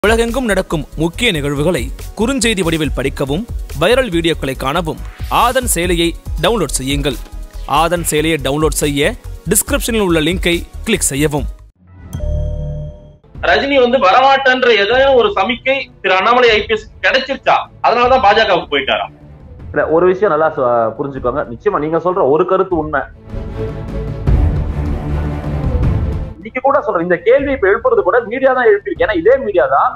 உலகெங்கும் நடக்கும் முக்கிய நிகழ்வுகளை குறுஞ்செய்தி வடிவில் படிக்கவும் வைரல் வீடியோக்களை காணவும் ஆதன் செயலியை டவுன்லோட் செய்யுங்கள் ஆதன் செயலியை டவுன்லோட் செய்ய டிஸ்கிரிப்ஷனில் உள்ள லிங்கை கிளிக் செய்யவும் ரஜினி வந்து வரமாட்டேன்ற ஏதாவது ஒரு சமிக்கை திரு அண்ணாமலை ஐபிஎஸ் கிடைச்சிருச்சா அதனாலதான் பாஜகவுக்கு போயிட்டாராம் இல்ல ஒரு விஷயம் நல்லா சொ- புரிஞ்சுக்கோங்க நிச்சயமா நீங்க சொல்ற ஒரு கருத்து உண்மை இன்னைக்கு கூட சொல்றேன் இந்த கேள்வி இப்ப எழுப்புறது கூட மீடியா தான் எழுப்பியிருக்கு ஏன்னா இதே மீடியா தான்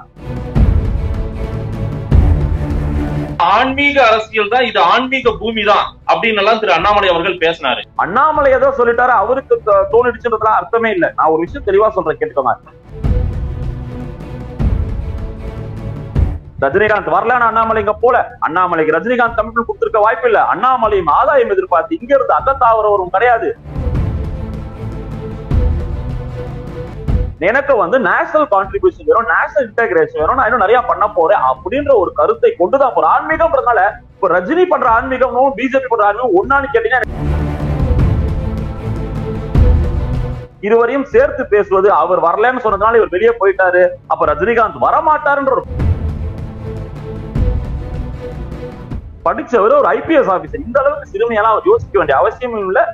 ஆன்மீக அரசியல் தான் இது ஆன்மீக பூமி தான் அப்படின்னு எல்லாம் திரு அண்ணாமலை அவர்கள் பேசினாரு அண்ணாமலை ஏதோ சொல்லிட்டாரு அவருக்கு தோ- தோணிடுச்சுன்றதுலாம் அர்த்தமே இல்ல நான் ஒரு விஷயம் தெளிவா சொல்றேன் கேட்டுக்கோங்க ரஜினிகாந்த் வரலன்னு அண்ணாமலை இங்க போல அண்ணாமலைக்கு ரஜினிகாந்த் தமிழ் கொடுத்திருக்க வாய்ப்பு இல்ல அண்ணாமலையும் ஆதாயம் எதிர்பார்த்து இங்க இருந்து அகத்தாவரவரும் கிடையாது எனக்கு வந்து நேஷனல் கான்ட்ரிபியூஷன் வேணும் நேஷனல் இன்டகிரேஷன் வேணும் நான் இன்னும் நிறைய பண்ண போறேன் அப்படின்ற ஒரு கருத்தை கொண்டுதான் போறேன் ஆன்மீகம்ன்றதுனால இப்ப ரஜினி பண்ற ஆன்மீகமும் பிஜேபி பண்ற ஆன்மீகம் ஒன்னான்னு கேட்டீங்கன்னா இருவரையும் சேர்த்து பேசுவது அவர் வரலன்னு சொன்னதுனால இவர் வெளியே போயிட்டாரு அப்ப ரஜினிகாந்த் வரமாட்டாருன்ற ஒரு படிச்சவர் ஒரு ஐபிஎஸ் ஆபீசர் இந்த அளவுக்கு சிறுமையெல்லாம் அவர் யோசிக்க வேண்டிய அவசியமும் இல்ல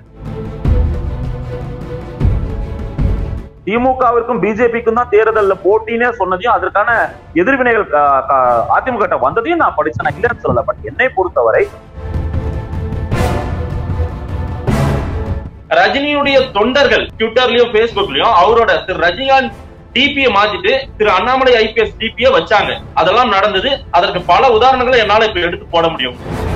திமுகவிற்கும் பிஜேபிக்கும் தான் தேர்தல்ல போட்டினே சொன்னதையும் அதற்கான எதிர்வினைகள் க- க- அதிமுக கிட்ட வந்ததையும் நான் படிச்சேன் நான் இல்லைன்னு சொல்லல பட் என்னை பொறுத்தவரை ரஜினியுடைய தொண்டர்கள் ட்விட்டர்லயும் பேஸ்புக்லயும் அவரோட திரு ரஜினிகாந்த் டிபிய மாத்திட்டு திரு அண்ணாமலை ஐபிஎஸ் டிபிய வச்சாங்க அதெல்லாம் நடந்தது அதற்கு பல உதாரணங்களை என்னால இப்ப எடுத்து போட முடியும்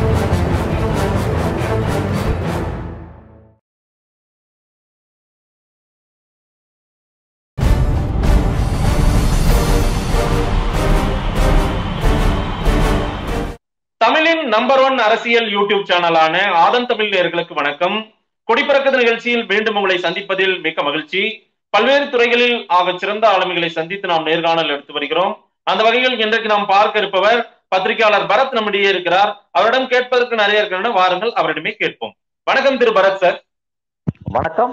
தமிழின் நம்பர் ஒன் அரசியல் யூடியூப் சேனலான ஆதன் தமிழ் நேயர்களுக்கு வணக்கம் கொடிப்பறக்கது நிகழ்ச்சியில் மீண்டும் உங்களை சந்திப்பதில் மிக்க மகிழ்ச்சி பல்வேறு துறைகளில் ஆகச் சிறந்த ஆளுமைகளை சந்தித்து நாம் நேர்காணல் எடுத்து வருகிறோம் அந்த வகையில் இன்றைக்கு நாம் பார்க்க இருப்பவர் பத்திரிகையாளர் பரத் நம்மிடையே இருக்கிறார் அவரிடம் கேட்பதற்கு நிறைய இருக்கின்றன வாருங்கள் அவரிடமே கேட்போம் வணக்கம் திரு பரத் சார் வணக்கம்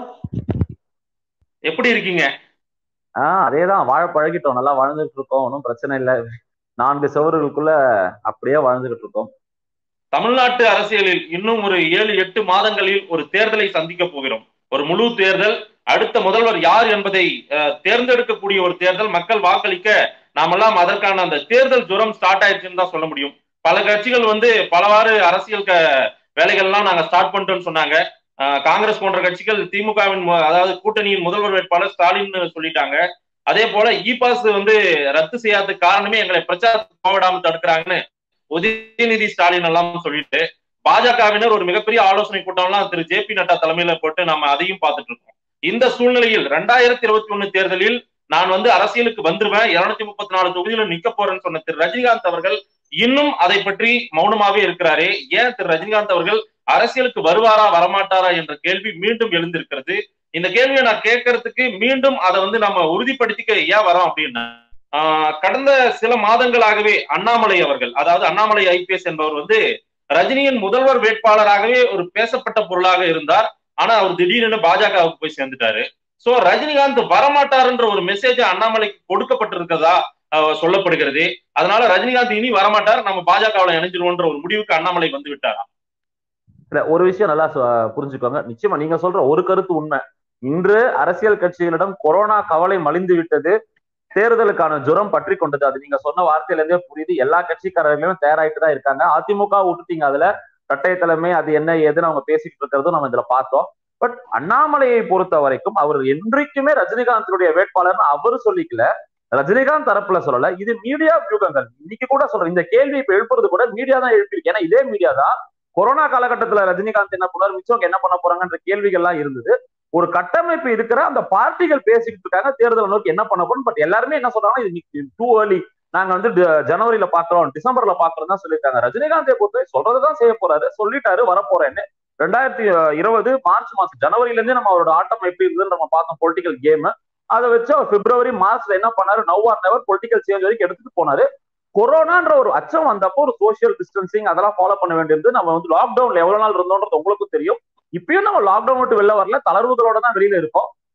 எப்படி இருக்கீங்க ஆஹ் அதேதான் வாழ பழகிட்டோம் நல்லா வாழ்ந்துட்டு இருக்கோம் ஒன்றும் பிரச்சனை இல்லை நான்கு சுவர்களுக்குள்ள அப்படியே வாழ்ந்துகிட்டு இருக்கோம் தமிழ்நாட்டு அரசியலில் இன்னும் ஒரு ஏழு எட்டு மாதங்களில் ஒரு தேர்தலை சந்திக்க போகிறோம் ஒரு முழு தேர்தல் அடுத்த முதல்வர் யார் என்பதை அஹ், தேர்ந்தெடுக்கக்கூடிய ஒரு தேர்தல் மக்கள் வாக்களிக்க நாமெல்லாம் அதற்கான அந்த தேர்தல் ஜுரம் ஸ்டார்ட் ஆயிடுச்சுன்னு தான் சொல்ல முடியும் பல கட்சிகள் வந்து பலவாறு அரசியல் க வேலைகள்லாம் நாங்க ஸ்டார்ட் பண்ணிட்டோம்னு சொன்னாங்க அஹ், காங்கிரஸ் போன்ற கட்சிகள் திமுகவின் மு- அதாவது கூட்டணியின் முதல்வர் வேட்பாளர் ஸ்டாலின் சொல்லிட்டாங்க அதே போல இ பாஸ் வந்து ரத்து செய்யாததுக்கு காரணமே எங்களை பிரச்சாரத்துக்கு போவிடாம தடுக்கிறாங்கன்னு உதயநிதி ஸ்டாலின் எல்லாம் சொல்லிட்டு பாஜகவினர் ஒரு மிகப்பெரிய ஆலோசனை கூட்டம் எல்லாம் திரு ஜே பி நட்டா தலைமையில போட்டு நம்ம அதையும் பார்த்துட்டு இருக்கோம் இந்த சூழ்நிலையில் ரெண்டாயிரத்தி இருபத்தி ஒண்ணு தேர்தலில் நான் வந்து அரசியலுக்கு வந்துருவேன் இருநூத்தி முப்பத்தி நாலு தொகுதியில நிக்க போறேன்னு சொன்ன திரு ரஜினிகாந்த் அவர்கள் இன்னும் அதை பற்றி மௌனமாவே இருக்கிறாரே ஏன் திரு ரஜினிகாந்த் அவர்கள் அரசியலுக்கு வருவாரா வரமாட்டாரா என்ற கேள்வி மீண்டும் எழுந்திருக்கிறது இந்த கேள்வியை நான் கேட்கறதுக்கு மீண்டும் அதை வந்து நம்ம உறுதிப்படுத்திக்க ஏன் வரோம் அப்படின்னா ஆஹ் கடந்த சில மாதங்களாகவே அண்ணாமலை அவர்கள் அதாவது அண்ணாமலை ஐபிஎஸ் என்பவர் வந்து ரஜினியின் முதல்வர் வேட்பாளராகவே ஒரு பேசப்பட்ட பொருளாக இருந்தார் ஆனா அவர் திடீர்னு பாஜகவுக்கு போய் சேர்ந்துட்டாரு சோ ரஜினிகாந்த் வரமாட்டாருன்ற ஒரு மெசேஜ் அண்ணாமலைக்கு கொடுக்கப்பட்டிருக்கிறதா ஆஹ் சொல்லப்படுகிறது அதனால ரஜினிகாந்த் இனி வரமாட்டார் நம்ம பாஜகவுல இணைஞ்சிருவோன்ற ஒரு முடிவுக்கு அண்ணாமலை வந்து விட்டாரா இல்ல ஒரு விஷயம் நல்லா சொ- புரிஞ்சுக்கோங்க நிச்சயமா நீங்க சொல்ற ஒரு கருத்து உண்மை இன்று அரசியல் கட்சிகளிடம் கொரோனா கவலை மலிந்து விட்டது தேர்தலுக்கான ஜுரம் பற்றி கொண்டது அது நீங்க சொன்ன வார்த்தையில இருந்தே புரியுது எல்லா கட்சிக்காரர்களும் தயாராயிட்டு தான் இருக்காங்க அதிமுக விட்டுட்டீங்க அதுல இரட்டை தலைமை அது என்ன ஏதுன்னு அவங்க பேசிக்கிட்டு இருக்கிறதும் நம்ம இதுல பார்த்தோம் பட் அண்ணாமலையை பொறுத்த வரைக்கும் அவர் என்றைக்குமே ரஜினிகாந்தினுடைய வேட்பாளர்னு அவரு சொல்லிக்கல ரஜினிகாந்த் தரப்புல சொல்லல இது மீடியா வியூகங்கள் இன்னைக்கு கூட சொல்றேன் இந்த கேள்வி இப்ப எழுப்புறது கூட மீடியா தான் எழுப்பியிருக்கு ஏன்னா இதே மீடியா தான் கொரோனா காலகட்டத்துல ரஜினிகாந்த் என்ன பண்ணார் மிச்சம் என்ன பண்ண போறாங்கன்ற கேள்விகள்லாம் இருந்தது ஒரு கட்டமைப்பு இருக்கிற அந்த பார்ட்டிகள் பேசிக்கிட்டு இருக்காங்க தேர்தலை நோக்கி என்ன பண்ண போறோம் பட் எல்லாருமே என்ன சொல்றாங்கன்னா இது டூ ஏர்லி நாங்க வந்து டி- ஜனவரியில பாக்குறோம் டிசம்பர்ல பாக்குறோம் தான் சொல்லியிருக்காங்க ரஜினிகாந்தை பொறுத்தவரை சொல்றதுதான் செய்ய போறாரு சொல்லிட்டாரு வரப்போறேன்னு ரெண்டாயிரத்தி இருபது மார்ச் மாசம் ஜனவரில இருந்தே நம்ம அவரோட ஆட்டம் எப்படி இருந்ததுன்னு நம்ம பார்த்தோம் பொலிட்டிக்கல் கேம் அதை வச்சு அவர் பிப்ரவரி மார்ச்ல என்ன பண்ணாரு now or never political change வரைக்கும் எடுத்துட்டு போனாரு கொரோனான்ற ஒரு அச்சம் வந்தப்போ ஒரு சோஷியல் டிஸ்டன்சிங் அதெல்லாம் ஃபாலோ பண்ண வேண்டியது நம்ம வந்து லாக்டவுன்ல எவ்வளவு நாள் இருந்தோன்றது உங்களுக்கும் தெரியும் இப்பயும் நம்ம லாக்டவுன் விட்டு வெளில வரல தளர்வுகளோட தான் வெளியில இருக்கோம்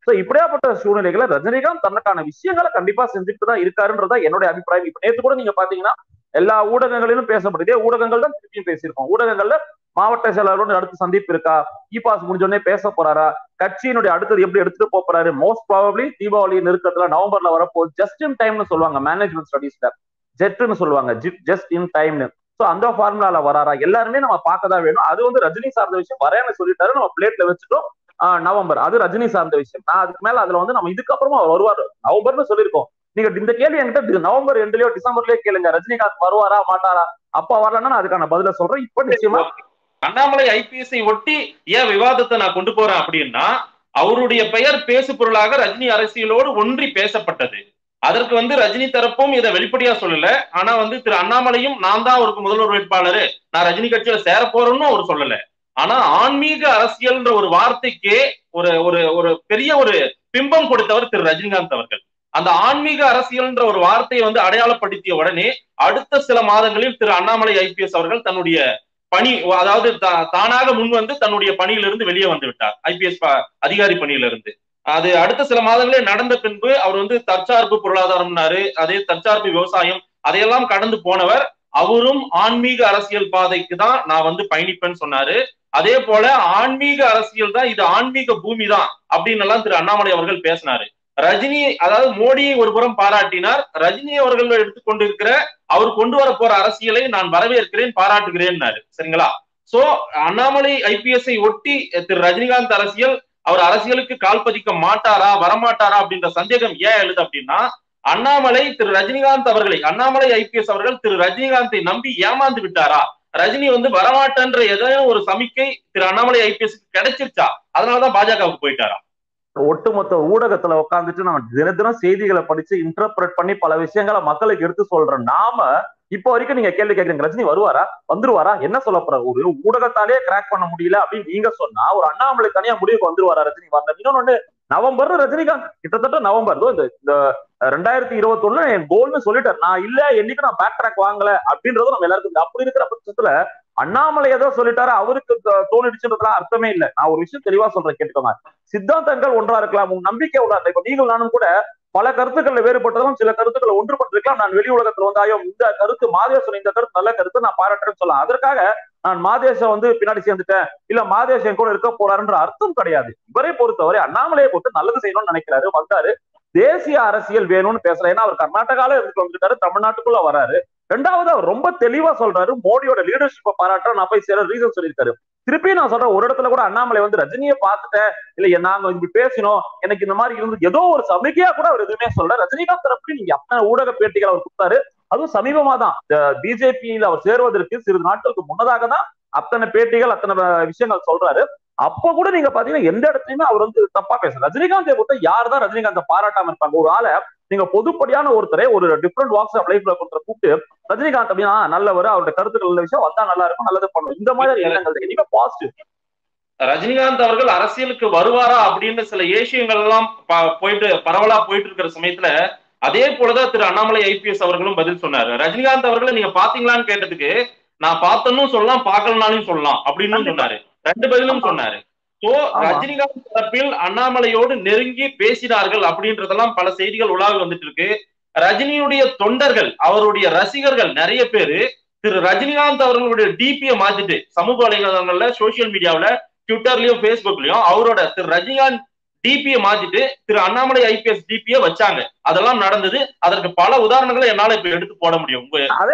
சோ இப்படியாப்பட்ட சூழ்நிலைகளை ரஜினிகாந்த் தனக்கான விஷயங்களை கண்டிப்பா செஞ்சுட்டு தான் இருக்காருன்றதா என்னுடைய அபிப்பிராயம் இப்ப நேற்று கூட நீங்க பாத்தீங்கன்னா எல்லா ஊடகங்களிலும் பேசப்படுது இதே ஊடகங்கள் தான் திருப்பியும் பேசியிருக்கோம் ஊடகங்கள்ல மாவட்ட செயலாளரோட அடுத்து சந்திப்பு இருக்கா இ பாஸ் முடிஞ்சோடனே பேச போறாரா கட்சியினுடைய அடுத்தது எப்படி எடுத்துட்டு போப் போறாரு மோஸ்ட் ப்ராபப்ளி தீபாவளி நெருக்கத்துல நவம்பர்ல வரப்போகுது ஜஸ்ட் இன் டைம்னு சொல்லுவாங்க மேனேஜ்மெண்ட் ஸ்டடீஸ்ல ஜெட்னு சொல்லுவாங்க ஜஸ்ட் இன் டைம்னு சோ அந்த ஃபார்முலால வராரா எல்லாருமே நம்ம பார்க்க தான் வேணும் அது வந்து ரஜினி சார்ந்த விஷயம் வரேன்னு சொல்லிட்டாரு நம்ம பிளேட்ல வச்சுட்டோம் ஆஹ் நவம்பர் அது ரஜினி சார்ந்த விஷயம் நான் அதுக்கு மேல அதுல வந்து நம்ம இதுக்கப்புறமா அவர் வருவார் நவம்பர்னு சொல்லியிருக்கோம் நீங்க இந்த கேள்வி என்கிட்ட நவம்பர் ரெண்டுலயோ டிசம்பர்லயோ கேளுங்க ரஜினிகாந்த் வருவாரா மாட்டாரா அப்பா வரலன்னா நான் அதுக்கான பதில சொல்றேன் இப்ப நிச்சயமா அண்ணாமலை ஐபிஎஸ்ஐ ஒட்டி ஏன் விவாதத்தை நான் கொண்டு போறேன் அப்படின்னா அவருடைய பெயர் பேசு பொருளாக ரஜினி அரசியலோடு ஒன்றி பேசப்பட்டது அதற்கு வந்து ரஜினி தரப்பும் இதை வெளிப்படையா சொல்லல ஆனா வந்து திரு அண்ணாமலையும் நான் தான் அவருக்கு முதல்வர் வேட்பாளர் நான் ரஜினி கட்சியில சேர போறேன்னு அவர் சொல்லல ஆனா ஆன்மீக அரசியல்ன்ற ஒரு வார்த்தைக்கே ஒரு ஒரு ஒரு பெரிய ஒரு பிம்பம் கொடுத்தவர் திரு ரஜினிகாந்த் அவர்கள் அந்த ஆன்மீக அரசியல்ன்ற ஒரு வார்த்தையை வந்து அடையாளப்படுத்திய உடனே அடுத்த சில மாதங்களில் திரு அண்ணாமலை ஐபிஎஸ் அவர்கள் தன்னுடைய பணி அதாவது தானாக முன் வந்து தன்னுடைய பணியிலிருந்து வெளியே வந்து விட்டார் ஐபிஎஸ் அதிகாரி பணியிலிருந்து அது அடுத்த சில மாதங்களே நடந்த பின்பு அவர் வந்து தற்சார்பு பொருளாதாரம்னாரு அதே தற்சார்பு விவசாயம் அதையெல்லாம் கடந்து போனவர் அவரும் ஆன்மீக அரசியல் பாதைக்கு தான் நான் வந்து பயணிப்பேன்னு சொன்னாரு அதே போல ஆன்மீக அரசியல் தான் இது ஆன்மீக பூமி தான் அப்படின்னு எல்லாம் திரு அண்ணாமலை அவர்கள் பேசினாரு ரஜினி அதாவது மோடியை ஒரு புறம் பாராட்டினார் ரஜினி அவர்கள் எடுத்துக்கொண்டிருக்கிற அவர் கொண்டு வர போற அரசியலை நான் வரவேற்கிறேன் பாராட்டுகிறேன் சரிங்களா சோ அண்ணாமலை ஐபிஎஸ்ஐ ஒட்டி திரு ரஜினிகாந்த் அரசியல் அவர் அரசியலுக்கு கால் பதிக்க மாட்டாரா வரமாட்டாரா அப்படின்ற சந்தேகம் ஏன் எழுது அப்படின்னா அண்ணாமலை திரு ரஜினிகாந்த் அவர்களை அண்ணாமலை ஐபிஎஸ் அவர்கள் திரு ரஜினிகாந்தை நம்பி ஏமாந்து விட்டாரா ரஜினி வந்து வரமாட்டன்ற ஏதாவது ஒரு சமிக்கை திரு அண்ணாமலை ஐபிஎஸ் கிடைச்சிருச்சா அதனாலதான் பாஜகவுக்கு போயிட்டாரா ஒட்டுமொத்த ஊடகத்துல உட்காந்துட்டு நம்ம தின தினம் செய்திகளை படிச்சு இன்டர்பிரட் பண்ணி பல விஷயங்களை மக்களுக்கு எடுத்து சொல்ற நாம இப்போ வரைக்கும் நீங்க கேள்வி கேட்கறீங்க ரஜினி வருவாரா வந்துருவாரா என்ன சொல்ல போற ஒரு ஊடகத்தாலே கிராக் பண்ண முடியல அப்படின்னு நீங்க சொன்னா ஒரு அண்ணாமலை தனியா முடிவுக்கு வந்துருவாரா ரஜினி வரல இன்னொன்னு நவம்பர் ரஜினிகாந்த் கிட்டத்தட்ட நவம்பர் இந்த இந்த ரெண்டாயிரத்தி இருபத்தி ஒண்ணு என் கோல்னு சொல்லிட்டார் நான் இல்ல என்னைக்கு நான் பேக் ட்ராக் வாங்கல அப்படின்றதும் நம்ம எல்லாருக்கும் அப்படி இருக்கிற பட்சத்துல அண்ணாமலை ஏதோ சொல்லிட்டாரு அவருக்கு தோணிடுச்சுன்றதுலாம் அர்த்தமே இல்ல நான் ஒரு விஷயம் தெளிவா சொல்றேன் கேட்டுக்கோங்க சித்தாந்தங்கள் ஒன்றா இருக்கலாம் உங்க நம்பிக்கை ஒன்றா இப்ப நீங்கள் நானும் கூட பல கருத்துக்கள்ல வேறுபட்டதும் சில கருத்துக்களை ஒன்றுபட்டிருக்கலாம் நான் வெளி உலகத்துல வந்து ஐயோ இந்த கருத்து மாதேசன் இந்த கருத்து நல்ல கருத்து நான் பாராட்டுறேன்னு சொல்லலாம் அதற்காக நான் மாதேசம் வந்து பின்னாடி சேர்ந்துட்டேன் இல்ல மாதேசன் கூட இருக்க போறாருன்ற அர்த்தம் கிடையாது இவரை பொறுத்தவரை அண்ணாமலையை போட்டு நல்லது செய்யணும்னு நினைக்கிறாரு வந்தாரு தேசிய அரசியல் வேணும்னு பேசல ஏன்னா அவர் கர்நாடகால இருந்துட்டு வந்துருக்காரு தமிழ்நாட்டுக்குள்ள வராரு ரெண்டாவது அவர் ரொம்ப தெளிவா சொல்றாரு மோடியோட லீடர்ஷிப்பை பாராட்ட நான் போய் சேர ரீசன் சொல்லியிருக்காரு திருப்பி நான் சொல்றேன் ஒரு இடத்துல கூட அண்ணாமலை வந்து ரஜினியை பார்த்துட்டேன் இல்ல நாங்க இப்படி பேசினோம் எனக்கு இந்த மாதிரி இருந்து ஏதோ ஒரு சமிக்கையா கூட அவர் எதுவுமே சொல்ல ரஜினிகாந்த் தரப்பு நீங்க அத்தனை ஊடக பேட்டிகள் அவர் கொடுத்தாரு அதுவும் சமீபமா தான் பிஜேபியில் அவர் சேருவதற்கு சிறிது நாட்களுக்கு முன்னதாக தான் அத்தனை பேட்டிகள் அத்தனை விஷயங்கள் சொல்றாரு அப்ப கூட நீங்க பாத்தீங்கன்னா எந்த இடத்துலயுமே அவர் வந்து தப்பா பேசல ரஜினிகாந்தை பொறுத்த யார் தான் ரஜினிகாந்தை பாராட்டாம இருப்பாங்க ஒரு ஆளை நீங்க பொதுப்படியான ஒருத்தரை ஒரு டிஃப்ரெண்ட் வாக்ஸ் ஆஃப் லைஃப்ல கொண்ட கூப்பிட்டு ரஜினிகாந்த் அப்படின்னா நல்லவர் அவருடைய கருத்துக்கள் நல்ல விஷயம் வந்தா நல்லா இருக்கும் நல்லது பண்ணும் இந்த மாதிரி எண்ணங்கள் இனிமே பாசிட்டிவ் ரஜினிகாந்த் அவர்கள் அரசியலுக்கு வருவாரா அப்படின்னு சில ஏசியங்கள் எல்லாம் போயிட்டு பரவலா போயிட்டு இருக்கிற சமயத்துல அதே போலதான் திரு அண்ணாமலை ஐபிஎஸ் அவர்களும் பதில் சொன்னாரு ரஜினிகாந்த் அவர்களை நீங்க பாத்தீங்களான்னு கேட்டதுக்கு நான் பார்த்தனும் சொல்லலாம் பார்க்கலனாலும் சொல்லலாம் அப்படின்னு சொன்னாரு ரெண்டு பதிலும் சொன்னாரு சோ ரஜினிகாந்த் தரப்பில் அண்ணாமலையோடு நெருங்கி பேசினார்கள் அப்படின்றதெல்லாம் பல செய்திகள் உலாவி வந்துட்டு இருக்கு ரஜினியுடைய தொண்டர்கள் அவருடைய ரசிகர்கள் நிறைய பேரு திரு ரஜினிகாந்த் அவர்களுடைய டிபியை மாத்திட்டு சமூக வலைதளங்கள்ல சோசியல் மீடியாவில ட்விட்டர்லயும் பேஸ்புக்லயும் அவரோட திரு ரஜினிகாந்த் டிபியை மாத்திட்டு திரு அண்ணாமலை ஐபிஎஸ் டிபியை வச்சாங்க அதெல்லாம் நடந்தது அதற்கு பல உதாரணங்களை என்னால இப்ப எடுத்து போட முடியும்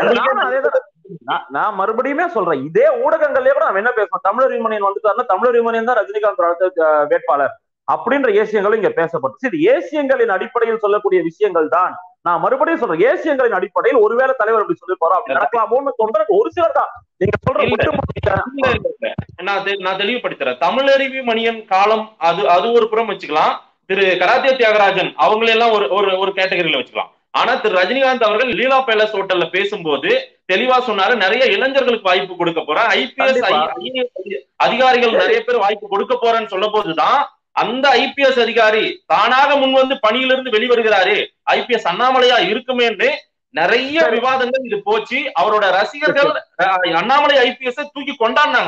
நான் மறுபடியுமே சொல்றேன் இதே ஊடகங்கள்லயே கூட நம்ம என்ன பேசணும் தமிழர் யூனியன் வந்துட்டாருன்னா தமிழர் யூனியன் தான் ரஜினிகாந்த் வேட்பாளர் அப்படின்ற ஏசியங்களும் இங்க பேசப்பட்டு இது ஏசியங்களின் அடிப்படையில் சொல்லக்கூடிய விஷயங்கள் தான் நான் மறுபடியும் சொல்றேன் ஏசியங்களின் அடிப்படையில் ஒருவேளை தலைவர் அப்படி சொல்லி போறோம் அப்படி நடக்கலாமோன்னு தோன்றது ஒரு சிலர் தான் நீங்க சொல்ற நான் தெளிவுபடுத்துறேன் தமிழறிவி மணியன் காலம் அது அது ஒரு புறம் வச்சுக்கலாம் திரு கராத்தே தியாகராஜன் அவங்களெல்லாம் ஒரு ஒரு ஒரு கேட்டகரியில வச்சுக்கலாம் ஆனா திரு ரஜினிகாந்த் அவர்கள் லீலா பேலஸ் ஹோட்டல்ல பேசும்போது தெளிவா சொன்னாரு நிறைய இளைஞர்களுக்கு வாய்ப்பு கொடுக்க போறேன் ஐபிஎஸ் அதிகாரிகள் நிறைய பேர் வாய்ப்பு கொடுக்க போறேன்னு சொல்ல போதுதான் அந்த ஐபிஎஸ் அதிகாரி தானாக முன் வந்து பணியிலிருந்து வெளிவருகிறாரு ஐபிஎஸ் அண்ணாமலையா இருக்குமேன்னு நிறைய விவாதங்கள் இது போச்சு அவரோட ரசிகர்கள் அண்ணாமலை ஐபிஎஸ் தூக்கி கொண்டாடினாங்க சார்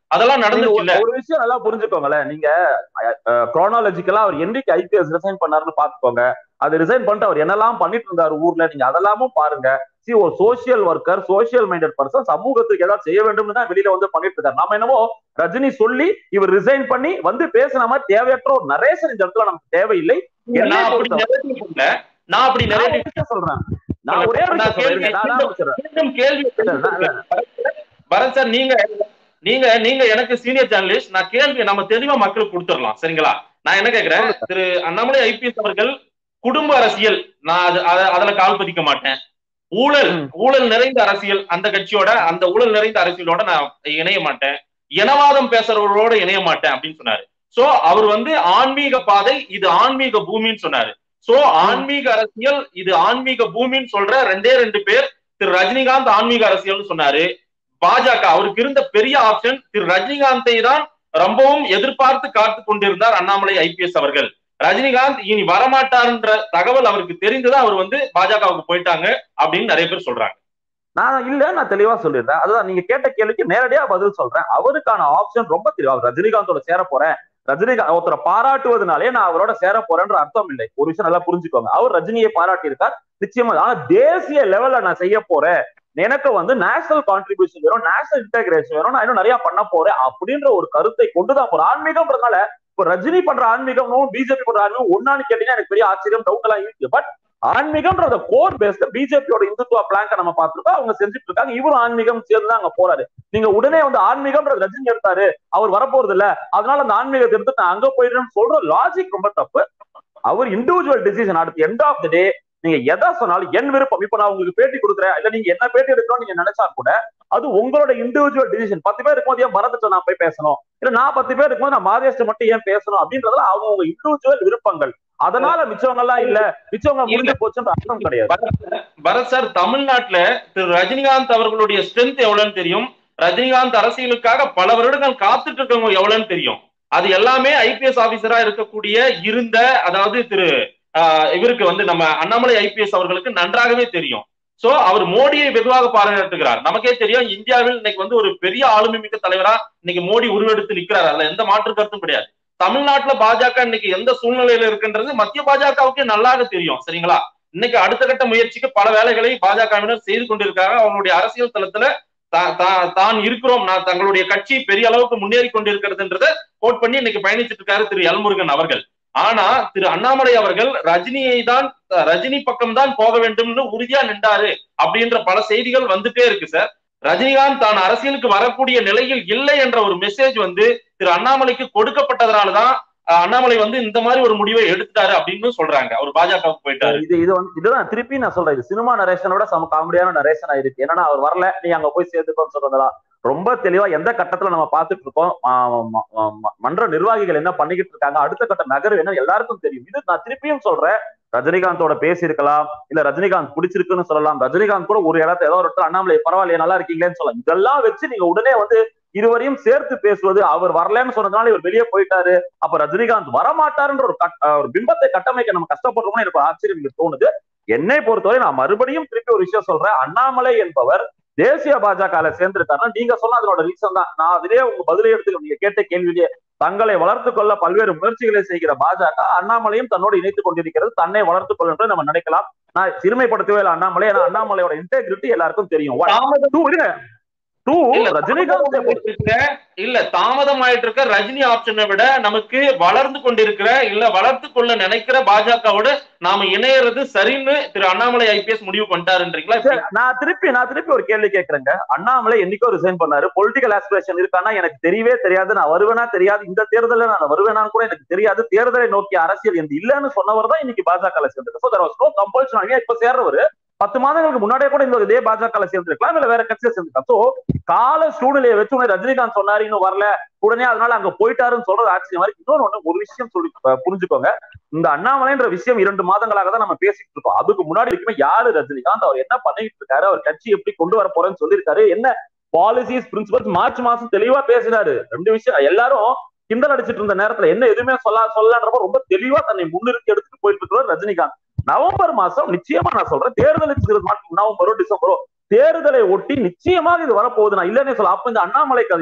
அதெல்லாம் நீங்க நடந்துச்சு இல்ல ஒரு ஒரு விஷயம் நல்லா புரிஞ்சுக்கோங்களேன் நீங்க குரோனாலஜிக்கலா அவர் என்னைக்கு ஐபிஎஸ் ரிசைன் பண்ணாருன்னு பாத்துக்கோங்க அது ரிசைன் பண்ணிட்டு அவர் என்னெல்லாம் பண்ணிட்டு இருந்தாரு ஊர்ல நீங்க அதெல்லாமும் பாருங்க சி ஒரு social worker social minded person சமூகத்துக்கு ஏதாவது செய்ய வேண்டும்னு தான் வெளியில வந்து பண்ணிட்டு இருக்காரு நாம என்னமோ ரஜினி சொல்லி இவர் ரிசைன் பண்ணி வந்து பேசின மாதிரி தேவையற்ற ஒரு நரேசன் இந்த இடத்துல நமக்கு தேவையில்லை நான் அப்படி narrative பண்ணல. நான் அப்படி நான் ஒரு narrative விஷயம் சொல்றேன் நான் ஒரே ஒரு விஷயம் சொல்றேன் இருங்க, நான் நான் முடிச்சிடுறேன். மீண்டும் கேள்வி இல்ல, நான் இல்ல, பரத் சார் நீங்க நீங்க நீங்க எனக்கு சீனியர் ஜேர்னலிஸ்ட் நான் கேள்வி நம்ம தெளிவா மக்களுக்கு கொடுத்துடலாம் சரிங்களா நான் என்ன கேக்குறேன் திரு அண்ணாமலை ஐபிஎஸ் அவர்கள் குடும்ப அரசியல் நான் அது அத- அதுல கால் பதிக்க மாட்டேன் ஊழல் ம். ஊழல் நிறைந்த அரசியல் அந்த கட்சியோட அந்த ஊழல் நிறைந்த அரசியலோட நான் இணைய மாட்டேன் இனவாதம் பேசுறவர்களோட இணைய மாட்டேன் அப்படின்னு சொன்னாரு சோ அவர் வந்து ஆன்மீக பாதை இது ஆன்மீக பூமின்னு சொன்னாரு சோ ஆன்மீக அரசியல் இது ஆன்மீக பூமின்னு சொல்ற ரெண்டே ரெண்டு பேர் திரு ரஜினிகாந்த் ஆன்மீக அரசியல்னு சொன்னாரு பாஜக அவருக்கு இருந்த பெரிய ஆப்ஷன் திரு ரஜினிகாந்தை தான் ரொம்பவும் எதிர்பார்த்து காத்து கொண்டிருந்தார் அண்ணாமலை ஐபிஎஸ் அவர்கள் ரஜினிகாந்த் இனி வரமாட்டார்ன்ற தகவல் அவருக்கு தெரிந்துதான் அவர் வந்து பாஜகவுக்கு போயிட்டாங்க அப்படின்னு நிறைய பேர் சொல்றாங்க நான் இல்ல நான் தெளிவா சொல்லிடுறேன் அதுதான் நீங்க கேட்ட கேள்விக்கு நேரடியா பதில் சொல்றேன் அவருக்கான ஆப்ஷன் ரொம்ப தெளிவா அவர் ரஜினிகாந்தோட சேர போறேன் ரஜினிகாந்த் ஒருத்தரை பாராட்டுவதனாலே நான் அவரோட சேர போறேன்ற அர்த்தம் இல்லை ஒரு விஷயம் நல்லா புரிஞ்சுக்கோங்க அவர் ரஜினியை பாராட்டி இருக்கார் நிச்சயமா ஆனா தேசிய லெவல்ல நான் செய்ய போறேன் எனக்கு வந்து நேஷனல் கான்ட்ரிபியூஷன் வேணும் நேஷனல் இன்டகிரேஷன் வேணும் நான் இன்னும் நிறைய பண்ண போறேன் அப்படின்ற ஒரு கருத்தை கொண்டுதான் போறேன் ஆன்மீகம்ன்றதுனால இப்ப ரஜினி பண்ற ஆன்மீகமும் பிஜேபி பண்ற ஆன்மீகம் ஒன்னான்னு கேட்டீங்கன்னா எனக்கு பெரிய ஆச்சரியம் டவுட் எல்லாம் இருக்கு பட் ஆன்மீகம்ன்றத கோர் பேஸ்ல பிஜேபியோட இந்துத்துவ பிளாங்க நம்ம பார்த்துருக்கோம் அவங்க செஞ்சுட்டு இருக்காங்க இவரும் ஆன்மீகம் சேர்ந்து தான் அங்க போறாரு நீங்க உடனே வந்து ஆன்மீகம்ன்றது ரஜினி எடுத்தாரு அவர் வரப்போறது இல்ல அதனால அந்த ஆன்மீகத்தை எடுத்து நான் அங்க போயிடுறேன்னு சொல்ற லாஜிக் ரொம்ப தப்பு அவர் இண்டிவிஜுவல் டிசிஷன் அடுத்து எண்ட் ஆஃப் த டே நீங்க எதை சொன்னாலும் என் விருப்பம் இப்ப நான் உங்களுக்கு பேட்டி கொடுக்குறேன் இல்ல நீங்க என்ன பேட்டி எடுக்கணும்னு நீங்க நினைச்சா கூட அது உங்களோட இண்டிவிஜுவல் டிசிஷன் பத்து பேர் இருக்கும்போது ஏன் பரதத்தை நான் போய் பேசணும் இல்ல நான் பத்து பேர் இருக்கும்போது நான் மாதேஷ்ட மட்டும் ஏன் பேசணும் அப்படின்றதுல அவங்க இண்டிவிஜுவல் விருப்பங்கள் அதனால மிச்சவங்க எல்லாம் இல்ல மிச்சவங்க முடிஞ்சு போச்சுன்ற அர்த்தம் கிடையாது பரத் சார் தமிழ்நாட்டுல திரு ரஜினிகாந்த் அவர்களுடைய ஸ்ட்ரென்த் எவ்வளவுன்னு தெரியும் ரஜினிகாந்த் அரசியலுக்காக பல வருடங்கள் காத்துட்டு இருக்கவங்க எவ்வளவுன்னு தெரியும் அது எல்லாமே ஐபிஎஸ் ஆபீசரா இருக்கக்கூடிய இருந்த அதாவது திரு ஆஹ், இவருக்கு வந்து நம்ம அண்ணாமலை ஐபிஎஸ் அவர்களுக்கு நன்றாகவே தெரியும் சோ அவர் மோடியை வெகுவாக பாராட்டுகிறார் நமக்கே தெரியும் இந்தியாவில் இன்னைக்கு வந்து ஒரு பெரிய ஆளுமை மிக்க தலைவரா இன்னைக்கு மோடி உருவெடுத்து நிக்கிறார் அதுல எந்த மாற்று கருத்தும் கிடையாது தமிழ்நாட்டுல பாஜக இன்னைக்கு எந்த சூழ்நிலையில இருக்குன்றது மத்திய பாஜகவுக்கே நல்லாக தெரியும் சரிங்களா இன்னைக்கு அடுத்த கட்ட முயற்சிக்கு பல வேலைகளை பாஜகவினர் செய்து கொண்டிருக்காங்க அவங்களுடைய அரசியல் தளத்துல தா- தா- தான் இருக்கிறோம் நான் தங்களுடைய கட்சி பெரிய அளவுக்கு முன்னேறி கொண்டிருக்கிறதுன்றத கோட் பண்ணி இன்னைக்கு பயணிச்சிட்டு இருக்காரு திரு எல்முருகன் அவர்கள் ஆனா திரு அண்ணாமலை அவர்கள் ரஜினியை தான் ரஜினி பக்கம் தான் போக வேண்டும்னு உறுதியா நின்றாரு அப்படின்ற பல செய்திகள் வந்துட்டே இருக்கு சார் ரஜினிகாந்த் தான் அரசியலுக்கு வரக்கூடிய நிலையில் இல்லை என்ற ஒரு மெசேஜ் வந்து திரு அண்ணாமலைக்கு கொடுக்கப்பட்டதனாலதான் அஹ், அண்ணாமலை வந்து இந்த மாதிரி ஒரு முடிவை எடுத்துட்டாரு அப்படின்னு சொல்றாங்க அவர் பாஜகவுக்கு போயிட்டாரு இது இது வந்து இதுதான் திருப்பி நான் சொல்றேன் இது சினிமா நரேஷனோட சம காமெடியான நரேஷனா இருக்கு என்னன்னா அவர் வரல நீ அங்க போய் சேர்த்துக்கோன்னு சொல்றதெல்லாம் ரொம்ப தெளிவா எந்த கட்டத்துல நம்ம பார்த்துட்டு இருக்கோம் ஆஹ் ம- ம- மன்ற நிர்வாகிகள் என்ன பண்ணிக்கிட்டு இருக்காங்க அடுத்த கட்ட நகர்வு என்ன எல்லாருக்கும் தெரியும் இது நான் திருப்பியும் சொல்றேன் ரஜினிகாந்தோட பேசியிருக்கலாம் இல்ல ரஜினிகாந்த் பிடிச்சிருக்குன்னு சொல்லலாம் ரஜினிகாந்த் கூட ஒரு இடத்துல ஏதோ ஒரு இடத்துல அண்ணாமலை பரவாயில்லையே நல்லா இருக்கீங்களேன்னு சொல்லலாம் இதெல்லாம் வச்சு நீங்க உடனே வந்து இருவரையும் சேர்த்து பேசுவது அவர் வரலன்னு சொன்னதுனால இவர் வெளியே போயிட்டாரு அப்ப ரஜினிகாந்த் வரமாட்டாருன்ற ஒரு கட்- அஹ் ஒரு பிம்பத்தை கட்டமைக்க நம்ம கஷ்டப்படுறோம்னு எனக்கு ஒரு ஆச்சரியம் இங்க தோணுது என்னை பொறுத்தவரை நான் மறுபடியும் திருப்பி ஒரு விஷயம் சொல்றேன் அண்ணாமலை என்பவர் தேசிய பாஜக சேர்ந்திருக்காருன்னா நீங்க சொன்ன அதனோட ரீசன் தான் நான் அதிலே உங்க பதிலை எடுத்து நீங்க கேட்ட கேள்வியிலேயே தங்களை வளர்த்துக் கொள்ள பல்வேறு முயற்சிகளை செய்கிற பாஜக அண்ணாமலையும் தன்னோடு இணைத்துக் கொண்டிருக்கிறது தன்னை வளர்த்துக் கொள்ளும் என்று நம்ம நினைக்கலாம் நான் சிறுமைப்படுத்தவே இல்லை அண்ணாமலை ஏன்னா அண்ணாமலையோட இன்டெகிரிட்டி எல்லாருக்கும் தெரியும் One. தாமதம் Two, இருங்க. Two, இல்ல, ரஜினிகாந்த் தாமதமாயிட்டு இருக்க, இல்ல தாமதமாயிட்டு இருக்க ரஜினி ஆப்ஷனை விட நமக்கு வளர்ந்து கொண்டிருக்கிற இல்ல வளர்த்து கொள்ள நினைக்கிற பாஜகவோட நாம இணையறது சரின்னு திரு அண்ணாமலை ஐபிஎஸ் முடிவு பண்ணிட்டாருன்றீங்களா இப்படி? சரி, நான் திருப்பி நான் திருப்பி ஒரு கேள்வி கேட்கறேங்க அண்ணாமலை என்னைக்கோ ரிசைன் பண்ணாரு பொலிட்டிக்கல் ஆஸ்பிரேஷன் இருக்கான்னா எனக்கு தெரியவே தெரியாது நான் வருவேனா தெரியாது இந்த தேர்தலில் நான் வருவேனான்னு கூட எனக்கு தெரியாது தேர்தலை நோக்கிய அரசியல் என்று இல்லைன்னு சொன்னவர் தான் இன்னைக்கு பாஜக சேர்ந்திருக்கு So there was no compulsion. இப்ப சேர்றவர் பத்து மாதங்களுக்கு முன்னாடியே கூட இந்த இதே பாஜக சேர்ந்திருக்கலாம் இல்ல வேற கட்சியில சேர்ந்திருக்கலாம் சோ கால சூழ்நிலையை வச்சு உடனே ரஜினிகாந்த் சொன்னாரு இன்னும் வரல உடனே அதனால அங்க போயிட்டாருன்னு சொல்றது ஆச்சரியம் மாதிரி இன்னொன்னு ஒண்ணு ஒரு விஷயம் சொல்லி அஹ் புரிஞ்சுக்கோங்க இந்த அண்ணாமலைன்ற விஷயம் இரண்டு மாதங்களாக தான் நம்ம பேசிட்டு இருக்கோம் அதுக்கு முன்னாடி வரைக்குமே யாரு ரஜினிகாந்த் அவர் என்ன பண்ணிட்டு இருக்காரு அவர் கட்சி எப்படி கொண்டு வர போறேன்னு சொல்லியிருக்காரு என்ன பாலிசிஸ் பிரின்சிபல்ஸ் மார்ச் மாசம் தெளிவா பேசினாரு ரெண்டு விஷயம் எல்லாரும் கிண்டல் அடிச்சிட்டு இருந்த நேரத்துல என்ன எதுவுமே சொல்ல சொல்லன்றப்ப ரொம்ப தெளிவா தன்னை முன்னிறுத்தி எடுத்துட்டு போயிட்டு இருக்கிறார் ரஜினிகாந்த் நவம்பர் மாசம் நிச்சயமா நான் சொல்றேன் தேர்தலுக்கு சிறிது நாட்கள் நவம்பரோ டிசம்பரோ தேர்தலை ஒட்டி நிச்சயமாக இது வரப்போகுது நான் இல்லைன்னே சொல்ல அப்ப இந்த அண்ணாமலை கதையோ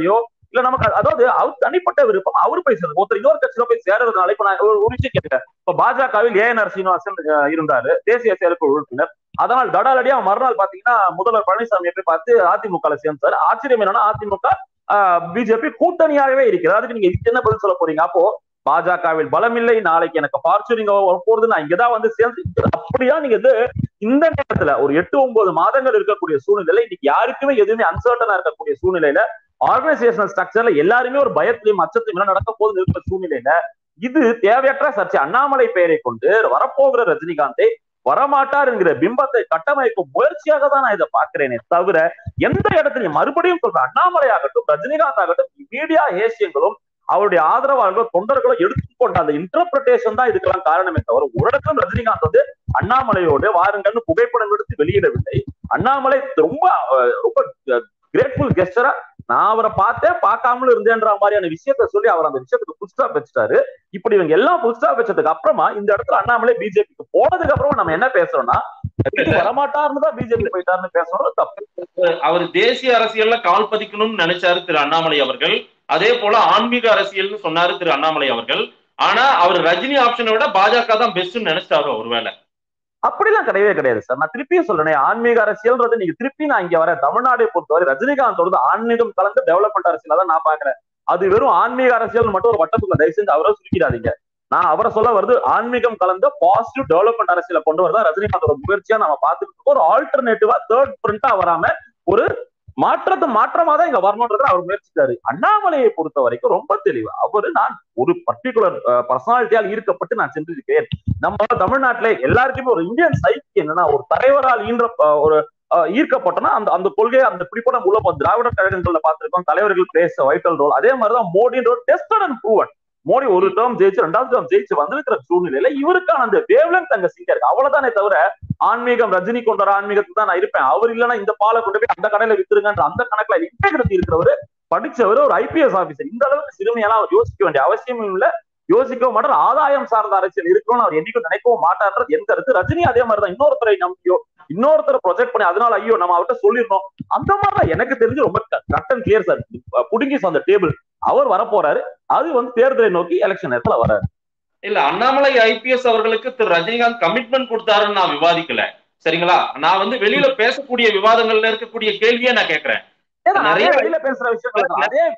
இல்ல நமக்கு அது- அதாவது அவர் தனிப்பட்ட விருப்பம் அவர் போய் சேர்ந்து ஒருத்தர் இன்னொரு கட்சியில போய் சேர்றதுனால இப்ப நான் ஒரு ஒரு விஷயம் கேட்கிறேன் இப்ப பாஜகவில் ஏஎன்ஆர் சீனிவாசன் அஹ், இருந்தாரு தேசிய செயற்குழு உறுப்பினர் அதனால் தடாலடியா மறுநாள் பாத்தீங்கன்னா முதல்வர் பழனிசாமி போய் பார்த்து அதிமுக சேர்ந்தாரு ஆச்சரியம் என்னன்னா அதிமுக பிஜேபி கூட்டணியாகவே இருக்கிறது அதுக்கு நீங்க இதுக்கு என்ன பதில் சொல்ல போறீங்க அப்போ பாஜகவில் பலமில்லை நாளைக்கு எனக்கு பார்ச்சுரிங்க போறது நான் இங்கதான் வந்து சேர்ந்து அப்படியா நீங்க இது இந்த நேரத்துல ஒரு எட்டு ஒன்பது மாதங்கள் இருக்கக்கூடிய சூழ்நிலை இன்னைக்கு யாருக்குமே எதுவுமே அன்சர்டனா இருக்கக்கூடிய சூழ்நிலையில ஆர்கனைசேஷனல் ஸ்ட்ரக்சர்ல எல்லாருமே ஒரு பயத்திலையும் அச்சத்திலும் என்ன நடக்க போகுது இருக்கிற சூழ்நிலையில இது தேவையற்ற சர்ச்சை அண்ணாமலை பெயரை கொண்டு வரப்போகிற ரஜினிகாந்தை வரமாட்டார் என்கிற பிம்பத்தை கட்டமைக்கும் முயற்சியாக தான் நான் இதை பார்க்கிறேனே தவிர எந்த இடத்துலயும் மறுபடியும் சொல்றேன் அண்ணாமலை ஆகட்டும் ரஜினிகாந்த் ஆகட்டும் மீடியா ஏசியங்களும் அவருடைய ஆதரவாளர்கள் தொண்டர்களும் எடுத்துக்கொண்ட அந்த இன்டர்பிரேஷன் தான் இதுக்கெல்லாம் காரணமே தவிர ஒரு இடத்துல ரஜினிகாந்த் வந்து அண்ணாமலையோடு வாருங்கன்னு புகைப்படம் எடுத்து வெளியிடவில்லை அண்ணாமலை ரொம்ப அஹ், ரொம்ப கிரேட்ஃபுல் கெஸ்டரா நான் அவரை பார்த்தேன் பார்க்காமலும் இருந்தேன்ற மாதிரியான விஷயத்த சொல்லி அவர் அந்த விஷயத்துக்கு புதுசா வச்சுட்டாரு இப்படி இவங்க எல்லாம் புதுசா வச்சதுக்கு அப்புறமா இந்த இடத்துல அண்ணாமலை பிஜேபிக்கு போனதுக்கு அப்புறமா நம்ம என்ன பேசுறோம்னா வரமாட்டாருன்னு தான் பிஜேபி போயிட்டாருன்னு பேசுறோம் தப்பு அவர் தேசிய அரசியல்ல கால் பதிக்கணும்னு நினைச்சாரு திரு அண்ணாமலை அவர்கள் அதே போல ஆன்மீக அரசியல்னு சொன்னாரு திரு அண்ணாமலை அவர்கள் ஆனா அவர் ரஜினி ஆப்ஷனை விட பாஜக தான் பெஸ்ட்னு நினைச்சிட்டாரு ஒருவேளை அப்படிலாம் கிடையவே கிடையாது சார் நான் திருப்பியும் சொல்றேன் ஆன்மீக அரசியல்ன்றது நீங்க திருப்பி நான் இங்க வர தமிழ்நாடை பொறுத்தவரை ரஜினிகாந்தோட ஆன்மீகம் கலந்து டெவலப்மெண்ட் அரசியலா தான் நான் பாக்குறேன் அது வெறும் ஆன்மீக அரசியல் மட்டும் ஒரு வட்டத்துக்குள்ள தயவு செஞ்சு அவரை சுருக்கிடாதீங்க நான் அவரை சொல்ல வருது ஆன்மீகம் கலந்த பாசிட்டிவ் டெவலப்மெண்ட் அரசியலை கொண்டு வரதா ரஜினிகாந்தோட முயற்சியா நம்ம பார்த்துட்டு இருக்கோம் ஒரு ஆல்டர்னேட்டிவா தேர்ட் பிரிண்டா வராம ஒரு மாற்றத்தை மாற்றமா தான் இங்க வரணும்ன்றத அவர் முயற்சித்தாரு அண்ணாமலையை பொறுத்த வரைக்கும் ரொம்ப தெளிவு அவரு நான் ஒரு பர்டிகுலர் பர்சனாலிட்டியால் ஈர்க்கப்பட்டு நான் சென்றிருக்கிறேன் நம்ம தமிழ்நாட்டிலே எல்லாருக்குமே ஒரு இந்தியன் சைக்கு என்னன்னா ஒரு தலைவரால் ஈன்ற அஹ், ஒரு அஹ், ஈர்க்கப்பட்டோம்னா அந்த அந்த கொள்கை அந்த பிடிப்பட உள்ள போ- திராவிட கழகங்கள்ல பார்த்திருக்கோம் தலைவர்கள் பிளேஸ் வைட்டல் ரோல் அதே மாதிரிதான் மோடின்ற ஒரு டெஸ்டட் அண்ட் ப்ரூவன் மோடி ஒரு டேர்ம் ஜெயிச்சு ரெண்டாவது டேர்ம் ஜெயிச்சு வந்திருக்கிற சூழ்நிலையில இவருக்கான அந்த வேவ்லன் தங்க சீங்க இருக்கு அவ்வளவுதானே தவிர ஆன்மீகம் ரஜினி கொண்ட ஒரு ஆன்மீகத்துக்கு தான் நான் இருப்பேன் அவர் இல்லைன்னா இந்த பாலை கொண்டு போய் அந்த கடையில வித்துருங்கன்ற அந்த கணக்குல இன்டெகிரிட்டி இருக்கிறவரு படிச்சவர் ஒரு ஐபிஎஸ் ஆபீசர் இந்த அளவுக்கு சிறுமையெல்லாம் அவர் யோசிக்க வேண்டிய அவசியமும் இல்ல யோசிக்கவும் மாட்டார் ஆதாயம் சார்ந்த அரசியல் இருக்கணும்னு அவர் என்னைக்கும் நினைக்கவும் மாட்டார்ன்றது எந்த கருத்து ரஜினி அதே மாதிரிதான் இன்னொருத்தரை நம்பியோ இன்னொருத்தரை ப்ரொஜெக்ட் பண்ணி அதனால ஐயோ நம்ம அவர்கிட்ட சொல்லிருந்தோம் அந்த மாதிரிதான் எனக்கு தெரிஞ்சு ரொம்ப கட் அண்ட் கிளியர் சார் புடுங்கி அந்த டேபிள் அவர் வரப்போறாரு அது வந்து தேர்தலை நோக்கி எலெக்ஷன் நேரத்துல வராரு இல்ல அண்ணாமலை ஐபிஎஸ் அவர்களுக்கு திரு ரஜினிகாந்த் கமிட்மெண்ட் கொடுத்தாருன்னு நான் விவாதிக்கல சரிங்களா நான் வந்து வெளியில பேசக்கூடிய விவாதங்கள்ல இருக்கக்கூடிய கேள்வியே நான் கேட்கிறேன் ஏன்னா, அதே நிறைய- வெளியில பேசுற விஷயங்கள் தான். அதே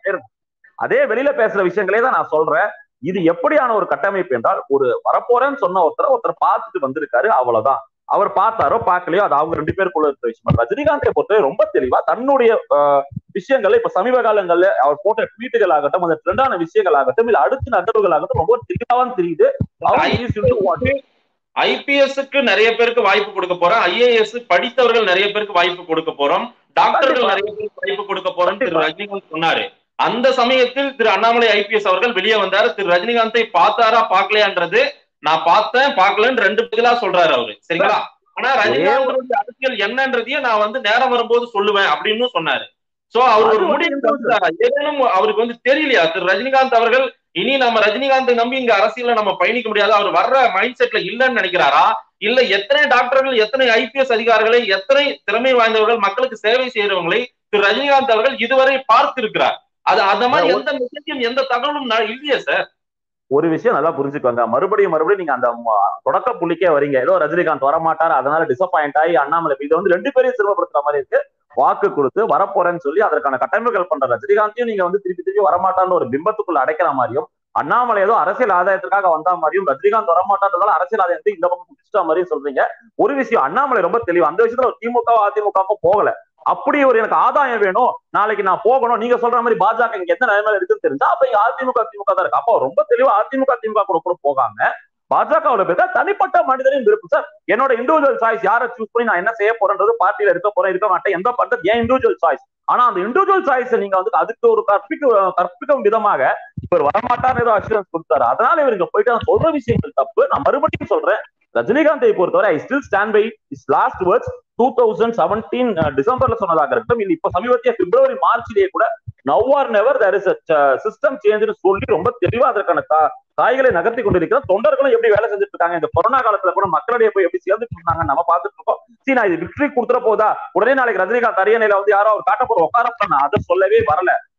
அதே வெளியில பேசுற விஷயங்களே தான் நான் சொல்றேன் இது எப்படியான ஒரு கட்டமைப்பு என்றால் ஒரு வரப்போறேன்னு சொன்ன ஒருத்தர் ஒருத்தர் பார்த்துட்டு வந்திருக்காரு அவ்வளவுதான் அவர் பார்த்தாரோ பார்க்கலையோ அது அவங்க ரெண்டு பேருக்குள்ள இருக்கிற விஷயம் ரஜினிகாந்தை பொறுத்தவரை ரொம்ப தெளிவா தன்னுடைய ஆஹ், விஷயங்களை இப்ப சமீப காலங்கள்ல அவர் போட்ட ட்வீட்டுகள் ஆகட்டும் அந்த ட்ரெண்டான விஷயங்கள் ஆகட்டும் இல்ல அடுத்த நகர்வுகள் ஆகட்டும் ரொம்ப தெளிவாதான் தெரியுது அவர் is into what? ஐபிஎஸ்க்கு நிறைய பேருக்கு வாய்ப்பு கொடுக்க போறோம் ஐஏஎஸ் படித்தவர்கள் நிறைய பேருக்கு வாய்ப்பு கொடுக்க போறோம் டாக்டர்கள் கண்டிப்பா. நிறைய பேருக்கு வாய்ப்பு கொடுக்க போறோம் திரு ரஜினிகாந்த் சொன்னாரு அந்த சமயத்தில் திரு அண்ணாமலை ஐபிஎஸ் அவர்கள் வெளியே வந்தாரு திரு ரஜினிகாந்தை பார்த்தாரா பார்க்கலையான்றது நான் பார்த்தேன் பார்க்கலன்னு ரெண்டு பதிலா சொல்றாரு அவரு சரிங்களா ஆனா ரஜினிகாந்தோட அரசியல் என்னன்றதையும் நான் வந்து நேரம் வரும்போது சொல்லுவேன் அப்படின்னு சொன்னாரு சோ அவர் ஒரு அது ஒரு முடிவு எடுத்தாரா? ஏதேனும் அவருக்கு வந்து தெரியலையா திரு ரஜினிகாந்த் அவர்கள் இனி நம்ம ரஜினிகாந்தை நம்பி இங்க அரசியல்ல நம்ம பயணிக்க முடியாது அவர் வர்ற மைண்ட் செட்ல இல்லைன்னு நினைக்கிறாரா இல்ல எத்தனை டாக்டர்கள் எத்தனை ஐபிஎஸ் அதிகாரிகளை எத்தனை திறமை வாய்ந்தவர்கள் மக்களுக்கு சேவை செய்யறவங்களை திரு ரஜினிகாந்த் அவர்கள் இதுவரை பார்த்திருக்கிறார் அது அந்த மாதிரி எந்த மெசேஜும் எந்த தகவலும் நான் இல்லையே சார் ஒரு விஷயம் நல்லா புரிஞ்சுக்கோங்க மறுபடியும் மறுபடியும் நீங்க அந்த ம- தொடக்க புள்ளிக்கே வரீங்க ஏதோ ரஜினிகாந்த் வரமாட்டார் அதனால டிசப்பாயிண்ட் ஆகி அண்ணாமலை இது வந்து ரெண்டு பேரையும் சிரமப்படுத்துற மாதிரி இருக்கு வாக்கு கொடுத்து வரப்போறேன்னு சொல்லி அதற்கான கட்டமைப்புகள் பண்ற ரஜினிகாந்தையும் நீங்க வந்து திருப்பி திருப்பி வரமாட்டான்னு ஒரு பிம்பத்துக்குள்ள அடைக்கிற மாதிரியும் அண்ணாமலை ஏதோ அரசியல் ஆதாயத்திற்காக வந்த மாதிரியும் ரஜினிகாந்த் வரமாட்டான்றதால அரசியல் ஆதாயத்தை இந்த பக்கம் குடிச்சிட்ட மாதிரியும் சொல்றீங்க ஒரு விஷயம் அண்ணாமலை ரொம்ப தெளிவு அந்த விஷயத்துல ஒரு திமுக அதிமுகவும் போகல அப்படி ஒரு எனக்கு ஆதாயம் வேணும் நாளைக்கு நான் போகணும் நீங்க சொல்ற மாதிரி பாஜக இங்க எந்த நிலைமையில இருக்குன்னு தெரிஞ்சா அப்ப இங்க அதிமுக திமுக தான் இருக்கு அப்போ ரொம்ப தெளிவா அதிமுக திமுக கூட கூட போகாம பாஜகவுல போயிருக்கா தனிப்பட்ட மனிதரின் விருப்பம் சார் என்னோட இண்டிவிஜுவல் சாய்ஸ் யாரை சூஸ் பண்ணி நான் என்ன செய்ய போறேன்றது பார்ட்டியில இருக்க போறேன் இருக்க மாட்டேன் எந்த பண்றது ஏன் இண்டிவிஜுவல் சாய்ஸ் ஆனா அந்த இண்டிவிஜுவல் சாய்ஸ் நீங்க வந்து அதுக்கு ஒரு கற்பிக்க கற்பிக்கும் விதமாக இவர் வரமாட்டார் ஏதோ அஷூரன்ஸ் கொடுத்தாரு அதனால இவர் இங்க போயிட்டு நான் சொல்ற விஷயங்கள் தப்பு நான் மறுபடியும் சொல்றேன் ரஜினிகாந்தை பொறுத்தவரை I still stand by is last words two thousand seventeen டிசம்பர்ல சொன்னதாக இருக்கட்டும் இல்ல இப்ப சமீபத்திய பிப்ரவரி மார்ச்லயே கூட now or never there is system சேஞ்சுன்னு சொல்லி ரொம்ப தெளிவா அதற்கான கா- காய்களை நகர்த்தி கொண்டிருக்கிற தொண்டர்களும் எப்படி வேலை செஞ்சுட்டு இருக்காங்க இந்த கொரோனா காலத்துல கூட மக்களிடையே போய் எப்படி சேர்ந்துட்டு இருந்தாங்க நம்ம பார்த்துட்டு இருக்கோம் சரி நான் இது விக்டரி கொடுத்துற போதா உடனே நாளைக்கு ரஜினிகாந்த் அரியணையில வந்து யாரோ அவர் காட்ட போற உட்கார நான் அதை சொல்லவே வரல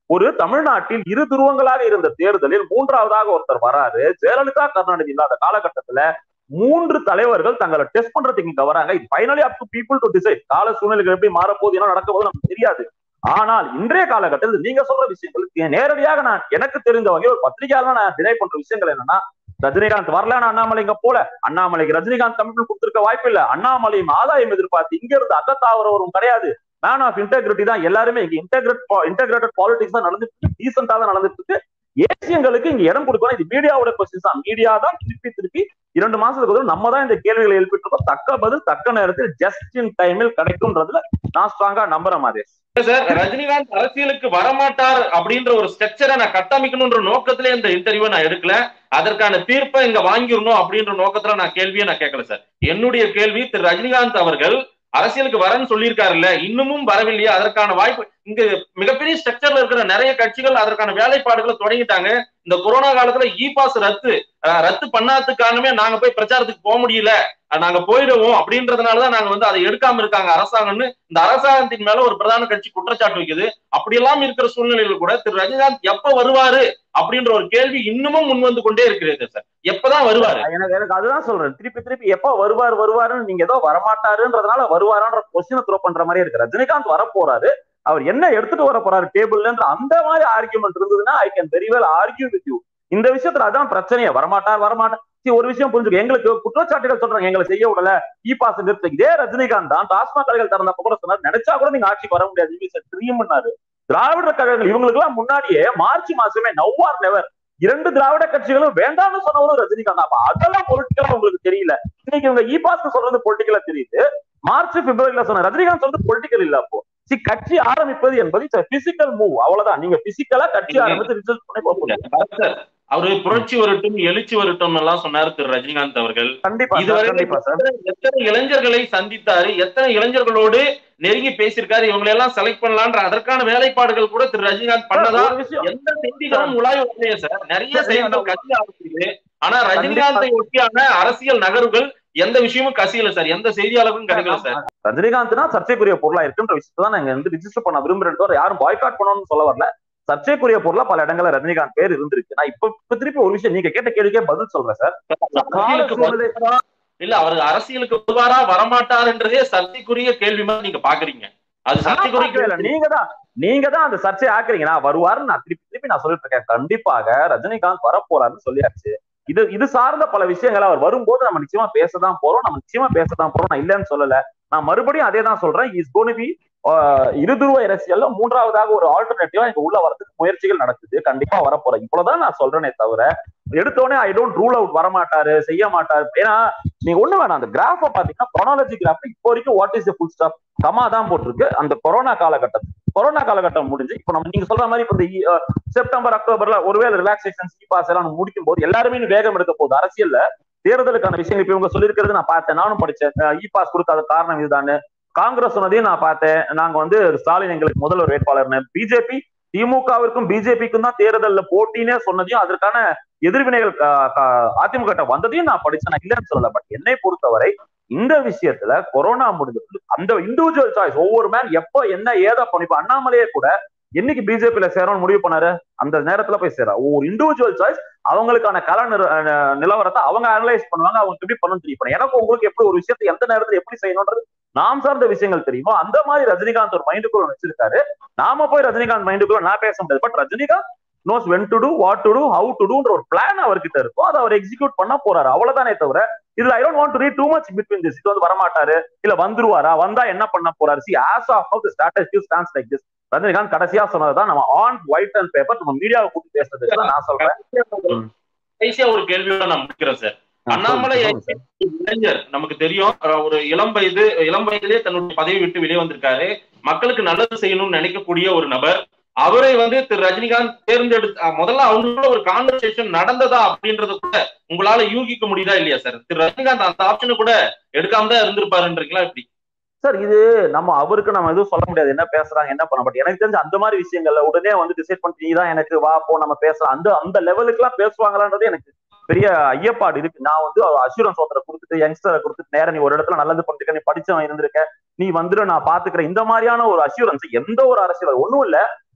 ஒரு தமிழ்நாட்டில் இரு துருவங்களாக இருந்த தேர்தலில் மூன்றாவதாக ஒருத்தர் வராரு ஜெயலலிதா கருணாநிதி இல்லாத காலகட்டத்துல மூன்று தலைவர்கள் தங்களை டெஸ்ட் பண்றதுக்கு இங்க வராங்க இது finally up to people to decide கால சூழ்நிலைகள் எப்படி மாறப்போகுது என்ன நடக்க போகுது நமக்கு தெரியாது ஆனால் இன்றைய காலகட்டத்தில் நீங்க சொல்ற விஷயங்கள் நேரடியாக நான் எனக்கு தெரிந்த வகையில் ஒரு பத்திரிகையாளர் நான் டினை பண்ற விஷயங்கள் என்னன்னா ரஜினிகாந்த் வரலன்னு அண்ணாமலை இங்க போல அண்ணாமலைக்கு ரஜினிகாந்த் கமிட்மெண்ட் கொடுத்திருக்க வாய்ப்பு இல்ல அண்ணாமலையும் ஆதாயம் எதிர்பார்த்து இங்க இருந்து அகத்தாவரவரும் கிடையாது மேன் ஆஃப் இன்டெகிரிட்டி தான் எல்லாருமே இங்க இன்டெகிரேட் இன்டெகிரேட்டட் பாலிடிக்ஸ் தான் நடந்துட்டு இருக்கு டீசென்டா தான் நடந்துட்டு இருக்கு ஏசியங்களுக்கு இங்க இடம் கொடுக்கணும் இது மீடியாவோட கொஸ்டின் தான் மீடியா தான் திருப்பி திருப்பி இரண்டு மாசத்துக்கு ஒரு நம்ம தான் இந்த கேள்விகளை எழுப்பிட்டு இருக்கோம் தக்க பதில் தக்க நேரத்தில் ஜஸ்ட் இன் டைமில் கிடைக்கும்ன்றதுல நான் ஸ்ட்ராங்கா நம்புறேன் மாதிரி சார் ரஜினிகாந்த் அரசியலுக்கு வரமாட்டார் அப்படின்ற ஒரு ஸ்ட்ரக்சரை நான் கட்டமைக்கணும்ன்ற நோக்கத்திலே இந்த இன்டர்வியூ நான் எடுக்கல அதற்கான தீர்ப்பை இங்க வாங்கிடணும் அப்படின்ற நோக்கத்துல நான் கேள்வியை நான் கேட்கல சார் என்னுடைய கேள்வி திரு ரஜினிகாந்த் அவர்கள் அரசியலுக்கு வரேன்னு சொல்லியிருக்காருல்ல இன்னமும் வரவில்லையா அதற்கான வாய்ப்பு இங்க மிகப்பெரிய ஸ்ட்ரக்சர்ல இருக்கிற நிறைய கட்சிகள் அதற்கான வேலைப்பாடுகளை தொடங்கிட்டாங்க இந்த கொரோனா காலத்துல இ பாஸ் ரத்து ரத்து பண்ணாததுக்கு காரணமே நாங்க போய் பிரச்சாரத்துக்கு போக முடியல நாங்க போயிடுவோம் அப்படின்றதுனாலதான் நாங்க வந்து அதை எடுக்காம இருக்காங்க அரசாங்கம்னு இந்த அரசாங்கத்தின் மேல ஒரு பிரதான கட்சி குற்றச்சாட்டு வைக்குது அப்படியெல்லாம் இருக்கிற சூழ்நிலையில கூட திரு ரஜினிகாந்த் எப்ப வருவாரு அப்படின்ற ஒரு கேள்வி இன்னமும் முன் வந்து கொண்டே இருக்கிறது சார் எப்பதான் வருவாரு எனக்கு எனக்கு அதுதான் சொல்றேன் திருப்பி திருப்பி எப்ப வருவார் வருவாருன்னு நீங்க ஏதோ வரமாட்டாருன்றதுனால வருவாரான்ற கொஸ்டினை த்ரோ பண்ற மாதிரி இருக்கு ரஜினிகாந்த் வர போறாரு அவர் என்ன எடுத்துட்டு வர போறாரு டேபிள்ன்ற அந்த மாதிரி ஆர்கியூமெண்ட் இருந்ததுன்னா I can very well argue with you இந்த விஷயத்துல அதான் பிரச்சனையே வரமாட்டார் வரமாட்டார் சரி ஒரு விஷயம் புரிஞ்சுக்க எங்களுக்கு குற்றச்சாட்டுகள் சொல்றாங்க எங்களை செய்ய விடல இ பாஸ் நிறுத்த இதே ரஜினிகாந்த் தான் டாஸ்மாக் கடைகள் திறந்தப்ப கூட சொன்னார் நினைச்சா கூட நீங்க ஆட்சிக்கு வர முடியாது ட்ரீம்னாரு திராவிட கழகங்கள் இவங்களுக்கு எல்லாம் முன்னாடியே மார்ச் மாசமே நவ்வார் நெவர் இரண்டு திராவிட கட்சிகளும் வேண்டாம்னு சொன்னவரும் ரஜினிகாந்த் அப்ப அதெல்லாம் பொலிட்டிக்கலா உங்களுக்கு தெரியல இன்னைக்கு இவங்க இ பாஸ் சொல்றது பொலிட்டிக்கலா தெரியுது மார்ச் பிப்ரவரியில சொன்ன ரஜினிகாந்த் சொல்றது பொலிட்டிக்கல் இல்ல அப்போ சி கட்சி ஆரம்பிப்பது என்பது பிசிக்கல் மூவ் அவ்வளவுதான் நீங்க பிசிக்கலா கட்சி ஆரம்பித்து ரிசல்ட் பண்ணி போக அவரு புரட்சி வரட்டும் எழுச்சி வரட்டும் எல்லாம் சொன்னாரு திரு ரஜினிகாந்த் அவர்கள் கண்டிப்பா இதுவரை கண்டிப்பா சார் எத்தனை இளைஞர்களை சந்தித்தாரு எத்தனை இளைஞர்களோடு நெருங்கி பேசியிருக்காரு இவங்களை எல்லாம் செலக்ட் பண்ணலான்ற அதற்கான வேலைப்பாடுகள் கூட திரு ரஜினிகாந்த் பண்ணதா ஒரு விஷயம் எந்த செய்திகளும் உலாய் வரலையே சார் நிறைய செய்திகள் கட்சி ஆரம்பிக்குது ஆனா ரஜினிகாந்தை ஒட்டியான அரசியல் நகர்வுகள் எந்த விஷயமும் கசியல சார் எந்த செய்தியாளர்களும் கிடைக்கல சார் ரஜினிகாந்த்னா சர்ச்சைக்குரிய பொருளா இருக்குன்ற விஷயத்தை தான் நாங்க வந்து ரிஜிஸ்டர் பண்ண விரும்புறேன் யாரும் பாய்காட் பண்ணணும்னு சொல்ல வரல சர்ச்சைக்குரிய பொருளா பல இடங்கள்ல ரஜினிகாந்த் பேர் இருந்திருக்கு நான் இப்ப இப்ப திருப்பி ஒரு விஷயம் நீங்க கேட்ட கேள்விக்கே பதில் சொல்றேன் சார் அரசியலுக்கு வருவாரா? இல்ல அவர் அரசியலுக்கு வருவாரா வரமாட்டாருன்றதே சர்ச்சைக்குரிய கேள்வி மாதிரி நீங்க பாக்குறீங்க அது நான் சர்ச்சைக்குரிய பார்க்கவே இல்ல. கேள்வி நீங்க தான் நீங்க தான் அந்த சர்ச்சையை ஆக்குறீங்க நான் வருவாருன்னு நான் திருப்பி திருப்பி நான் சொல்லிட்டு இருக்கேன் கண்டிப்பாக ரஜினிகாந்த் வரப்போறாருன்னு சொல்லியாச்சு இது இது சார்ந்த பல விஷயங்கள் அவர் வரும்போது நம்ம நிச்சயமா பேசதான் போறோம் நம்ம நிச்சயமா பேசதான் போறோம் நான் இல்லைன்னு சொல்லல நான் மறுபடியும் அதே தான் சொல்றேன் இஸ் கோன் பி இருதுருவ அரசியல்ல மூன்றாவதாக ஒரு ஆல்டர்னேட்டிவா இங்க உள்ள வரதுக்கு முயற்சிகள் நடக்குது கண்டிப்பா வரப்போறேன் இவ்வளவுதான் நான் சொல்றேனே தவிர எடுத்தோடனே ஐ டோன்ட் ரூல் அவுட் வர மாட்டாரு செய்ய மாட்டாரு ஏன்னா நீங்க ஒண்ணு வேணாம் அந்த கிராஃப பாத்தீங்கன்னா கொரோனாலஜி கிராஃப் இப்போ வரைக்கும் what is full stop comma தான் போட்டிருக்கு அந்த கொரோனா காலகட்டம் கொரோனா காலகட்டம் முடிஞ்சு இப்போ நம்ம நீங்க சொல்ற மாதிரி இப்போ இந்த இ- அஹ் செப்டம்பர் அக்டோபர்ல ஒருவேளை ரிலாக்ஸேஷன் சி பாஸ் எல்லாம் முடிக்கும் போது எல்லாருமே இன்னும் வேகம் எடுக்க போகுது அரசியல்ல தேர்தலுக்கான விஷயங்கள் இப்ப இவங்க சொல்லியிருக்கிறது நான் பார்த்தேன் நானும் படிச்சேன் இ பாஸ் கொடுக்காத காரணம் இதுதானு காங்கிரஸ் சொன்னதையும் நான் பார்த்தேன் நாங்க வந்து ஸ்டாலின் எங்களுக்கு முதல்வர் வேட்பாளர்னு பிஜேபி திமுகவிற்கும் பிஜேபிக்கும் தான் தேர்தல்ல போட்டினே சொன்னதையும் அதற்கான எதிர்வினைகள் அஹ், அஹ், அதிமுக கிட்ட வந்ததையும் நான் படிச்சேன் நான் இல்லைன்னு சொல்லல பட் என்னை பொறுத்தவரை இந்த விஷயத்துல கொரோனா முடிஞ்சது அந்த இண்டிவிஜுவல் சாய்ஸ் ஒவ்வொரு மேன் எப்ப என்ன ஏதா பண்ணி இப்ப அண்ணாமலையே கூட என்னைக்கு பிஜேபியில சேரணும்னு முடிவு பண்ணாரு அந்த நேரத்துல போய் சேரா ஒவ்வொரு இண்டிவிஜுவல் சாய்ஸ் அவங்களுக்கான கல நிற- அஹ் நிலவரத்தை அவங்க அனலைஸ் பண்ணுவாங்க அவங்க எப்படி பண்ணணும் தெரியும் இப்ப எனக்கு உங்களுக்கு எப்படி ஒரு விஷயத்தை எந்த நேரத்துல எப்படி செய்யணும்ன்றது நாம் சார்ந்த விஷயங்கள் தெரியுமோ அந்த மாதிரி ரஜினிகாந்த் ஒரு மைண்டுக்குள்ள வச்சிருக்காரு நாம போய் ரஜினிகாந்த் மைண்டுக்குள்ள நான் பேச முடியாது but Rajinikanth knows when to do what to do how to டூன்ற ஒரு பிளான் அவர்கிட்ட இருக்கும் அதை அவர் எக்ஸிக்யூட் பண்ண போறாரு அவ்வளவுதானே தவிர இதுல I don't want to read too much between this இது வந்து வரமாட்டாரு இல்ல வந்துருவாரா வந்தா என்ன பண்ண போறாரு see as of the strategy stands like this Rajinikanth கடைசியா சொன்னதுதான் நம்ம ஆன் ஒயிட் அண்ட் பேப்பர் நம்ம மீடியாவை கூட்டி பேசுறது தான் நான் சொல்றேன் ம். கடைசியா ஒரு கேள்வியோட நான் முடிக்கிறேன் சார் அண்ணாமலை சொல்லுங்க சார். இளைஞர் நமக்கு தெரியும் அஹ் ஒரு இளம் வயது இளம் வயதிலே தன்னுடைய பதவி விட்டு வெளியே வந்திருக்காரு மக்களுக்கு நல்லது செய்யணும்னு நினைக்கக்கூடிய ஒரு நபர் அவரை வந்து திரு ரஜினிகாந்த் தேர்ந்தெடுத்து அஹ் முதல்ல அவங்களோட ஒரு கான்வர்சேஷன் நடந்ததா அப்படின்றத கூட உங்களால யூகிக்க முடியுதா இல்லையா சார் திரு ரஜினிகாந்த் அந்த ஆப்ஷனை கூட எடுக்காம தான் இருந்திருப்பாருன்றீங்களா இப்படி சார் இது நம்ம அவருக்கு நம்ம எதுவும் சொல்ல முடியாது என்ன பேசுறாங்க என்ன பண்ண பட் எனக்கு தெரிஞ்ச அந்த மாதிரி விஷயங்கள்ல உடனே வந்து டிசைட் பண்ணி நீ தான் எனக்கு வா போ நம்ம பேசலாம் அந்த அந்த லெவலுக்கு எல்லாம் பேசுவாங்களான்றது எனக்கு பெரிய ஐயப்பாடு இருக்கு நான் வந்து அஷூரன்ஸ் ஒருத்தரை கொடுத்துட்டு யங்ஸ்டரை கொடுத்துட்டு நேரம் நீ ஒரு இடத்துல நல்லது பண்ணிருக்க நீ படிச்சவன் இருந்திருக்க நீ வந்துரு நான் பாத்துக்கிறேன் இந்த மாதிரியான ஒரு அஷூரன்ஸ் எந்த ஒரு அரசியல் ஒண்ணும் இல்ல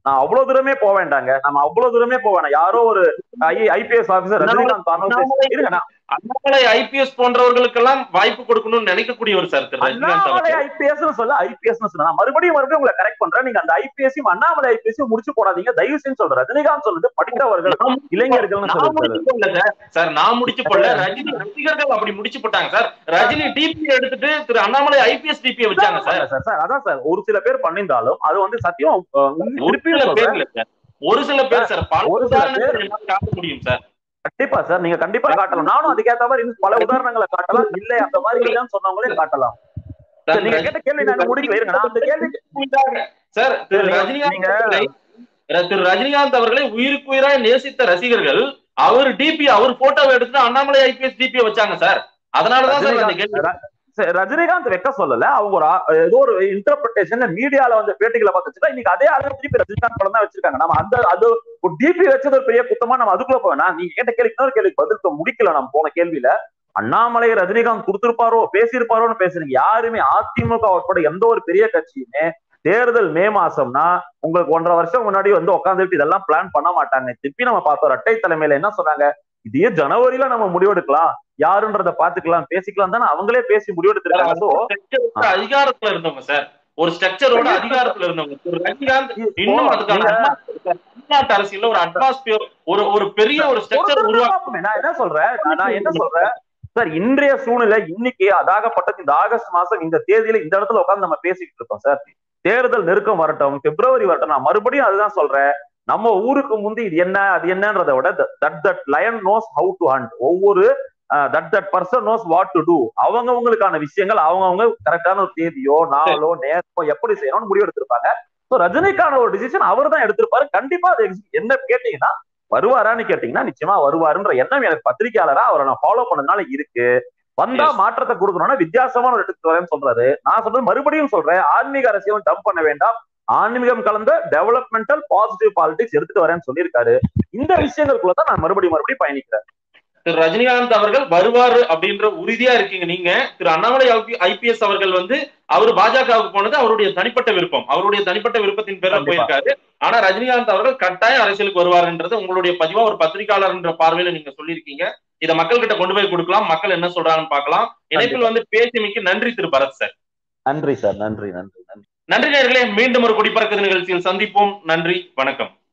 நான் அவ்வளவு தூரமே போக வேண்டாங்க நம்ம அவ்வளவு தூரமே போக வேண்டாம் யாரோ ஒரு ஐபிஎஸ் ஆபீசர் ரஜினிகாந்த் தானோ பேசி- இருங்க நான் அண்ணாமலை ஐபிஎஸ் போன்றவர்களுக்கெல்லாம் வாய்ப்பு கொடுக்கணும்னு நினைக்கக்கூடியவர் சார் திரு ரஜினிகாந்த் அண்ணாமலை அவர்கள் ஐபிஎஸ் சொல்ல ஐபிஎஸ் சொல்ல நான் மறுபடியும் மறுபடியும் உங்களை கரெக்ட் பண்றேன் நீங்க அந்த ஐபிஎஸ் அண்ணாமலை ஐபிஎஸ் முடிச்சு போடாதீங்க தயவு செஞ்சு சொல்றேன் ரஜினிகாந்த் சொல்றது படித்தவர்கள் நான் இளைஞர்கள்னு நான் சொல்லிருக்காரு முடிச்சு போடல சார் சார் நான் முடிச்சு போடல ரஜினி ரசிகர்கள் அப்படி முடிச்சு போட்டாங்க சார் ரஜினி டிபி எடுத்துட்டு திரு அண்ணாமலை ஐபிஎஸ் டிபி வச்சாங்க சார் சார் சார் அதான் சார் ஒரு சில பேர் பண்ணியிருந்தாலும் அது வந்து சத்தியம் அஹ், ஒரு திருப்பியும் சில பேர் சொல்றேன் இல்ல சார் ஒரு சில பேர் சார் பல ஒரு சில உதாரணங்கள் என்னால காட்ட முடியும் சார் கண்டிப்பா சார் நீங்க கண்டிப்பா காட்டலாம் நானும் அதுக்கேத்த மாதிரி இன்னும் பல உதாரணங்களை காட்டலாம் இல்ல அந்த மாதிரி இல்லைன்னு சொன்னவங்களே காட்டலாம் சார், சரி, நீங்க கேட்ட கேள்வி நான் முடிக்கல இருங்க நான் அந்த கேள்வி சார் திரு நீங்க- ரஜினிகாந்த் நீங்க- அவர்களை திரு ரஜினிகாந்த் அவர்களை உயிருக்கு உயிராய் நேசித்த ரசிகர்கள் அவர் டிபி அவர் போட்டோவை எடுத்துட்டு அண்ணாமலை ஐபிஎஸ் டிபி வச்சாங்க சார் அதனாலதான் சார் அந்த கேள்வி ரஜினிகாந்த் சரி, ரஜினிகாந்த் வைக்க சொல்லல அவங்க ஒரு ஆ- ஏதோ ஒரு இன்டர்பிரேஷன் மீடியால வந்து பேட்டிகளை பார்த்து வச்சுட்டா இன்னைக்கு அதே ஆளு திருப்பி ரஜினிகாந்த் படம் தான் வச்சிருக்காங்க நம்ம அந்த அது ஒரு டிபி வச்சது ஒரு பெரிய குத்தமா நம்ம அதுக்குள்ள போவேனா நீங்க கேட்ட கேள்வி இன்னொரு கேள்விக்கு பதில் சொல்ல முடிக்கல நம்ம போன கேள்வியில அண்ணாமலை ரஜினிகாந்த் கொடுத்திருப்பாரோ பேசியிருப்பாரோன்னு பேசுறீங்க யாருமே அதிமுக உட்பட எந்த ஒரு பெரிய கட்சியுமே தேர்தல் மே மாசம்னா உங்களுக்கு ஒன்றரை வருஷம் முன்னாடி வந்து உட்காந்துட்டு இதெல்லாம் பிளான் பண்ண மாட்டாங்க திருப்பி நம்ம பார்த்தோம் ரெட்டை தலைமையில என்ன சொன்னாங்க இதையே ஜனவரியில நம்ம முடிவெடுக்கலாம் யாருன்றத பாத்துக்கலாம் பேசிக்கலாம் தானே அவங்களே பேசி முடிவெடுத்திருக்காங்க சோ ஸ்ட்ரக்சரோட அதிகாரத்துல இருந்தவங்க சார் ஒரு ஸ்ட்ரக்சரோட அதிகாரத்துல இருந்தவங்க திரு ரஜினிகாந்த் இன்னும் அதுக்கான நீங்க- atmosphere, தமிழ்நாட்டு அரசியல்ல ஒரு அட்மாஸ்பியர் ஒரு ஒரு பெரிய ஒரு ஸ்ட்ரக்சர் ஒரு உருவாக்க பார்ப்போமே. நான் என்ன சொல்றேன் நான் நான் என்ன சொல்றேன் சார் இன்றைய சூழ்நிலை இன்னைக்கு அதாகப்பட்டது இந்த ஆகஸ்ட் மாசம் இந்த தேதியில இந்த இடத்துல உட்கார்ந்து நம்ம பேசிக்கிட்டு இருக்கோம் சார் தேர்தல் நெருக்கம் வரட்டும் பிப்ரவரி வரட்டும் நான் மறுபடியும் அதுதான் சொல்றேன் நம்ம ஊருக்கு முந்தி இது என்ன அது என்னன்றதை விட that that lion knows how to hunt ஒவ்வொரு that that person knows what to do அவங்கவுங்களுக்கான விஷயங்கள் அவங்கவுங்க கரெக்டான ஒரு தேதியோ நாளோ நேரமோ எப்படி செய்யணும்னு முடிவு எடுத்திருப்பாங்க ஸோ ரஜினிக்கான ஒரு டிசிஷன் அவர் தான் எடுத்திருப்பாரு கண்டிப்பா அது exec- என்ன கேட்டீங்கன்னா வருவாரான்னு கேட்டீங்கன்னா நிச்சயமா வருவாருன்ற எண்ணம் எனக்கு பத்திரிகையாளரா அவரை நான் ஃபாலோ பண்ணதுனால இருக்கு வந்தா Yes. மாற்றத்தை கொடுக்கணும்னா வித்தியாசமான ஒரு எடுத்து வரேன்னு சொல்றாரு நான் சொல்றது மறுபடியும் சொல்றேன் ஆன்மீக அரசியலும் டம்ப் பண்ண வேண்டாம் ஆன்மீகம் கலந்த டெவலப்மெண்டல் பாசிட்டிவ் பாலிடிக்ஸ் எடுத்துட்டு வரேன்னு சொல்லியிருக்காரு இந்த விஷயங்களுக்குள்ள தான் நான் மறுபடியும் மறுபடியும் பயணிக்கிறேன் திரு ரஜினிகாந்த் அவர்கள் வருவாரு அப்படின்ற உறுதியா இருக்கீங்க நீங்க திரு அண்ணாமலை ஐபிஎஸ் அவர்கள் வந்து அவர் பாஜகவுக்கு போனது அவருடைய தனிப்பட்ட விருப்பம் அவருடைய தனிப்பட்ட விருப்பத்தின் பேர்ல கண்டிப்பா. போயிருக்காரு ஆனா ரஜினிகாந்த் அவர்கள் கட்டாயம் அரசியலுக்கு வருவாருன்றது உங்களுடைய பதிவா ஒரு பத்திரிகையாளர் என்ற பார்வையில நீங்க சொல்லியிருக்கீங்க இத மக்கள் கிட்ட கொண்டு போய் கொடுக்கலாம் மக்கள் என்ன சொல்றாங்கன்னு பார்க்கலாம் இணைப்பில் வந்து பேசியமைக்கு நன்றி திரு பரத் சார் நன்றி சார் நன்றி நன்றி நன்றி நன்றி நேயர்களே மீண்டும் ஒரு குடிப்பறக்க நிகழ்ச்சியில் சந்திப்போம் நன்றி வணக்கம்